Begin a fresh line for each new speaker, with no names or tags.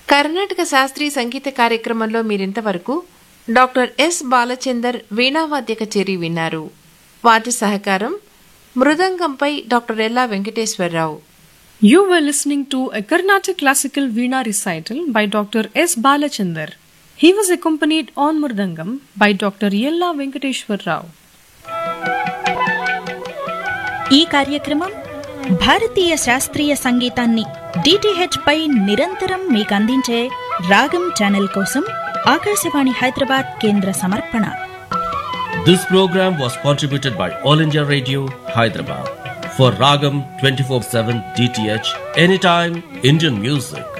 కర్ణాటక శాస్త్రీయ సంగీత కార్యక్రమంలో మీరింతవరకు డాక్టర్ ఎస్ బాలచందర్ వీణావాద్య కచేరీ విన్నారు వాటి సహకారం మృదంగంపై డాక్టర్ ఎల్లా Venkateswararao
You were listening to a Carnatic classical Veena recital by Dr. S. Balachandar. He was accompanied on Murdangam by Dr. Yella Venkateshwar Rao.
ఈ కార్యక్రమం భారతీయ శాస్త్రీయ సంగీతాన్ని డిటిహెచ్ పై నిరంతరం మీకు అందించే రాగం ఛానల్ కోసం ఆకాశవాణి హైదరాబాద్ కేంద్ర సమర్పణ
This program was contributed by All India Radio, Hyderabad. For Ragam 24 7 DTH, anytime Indian music.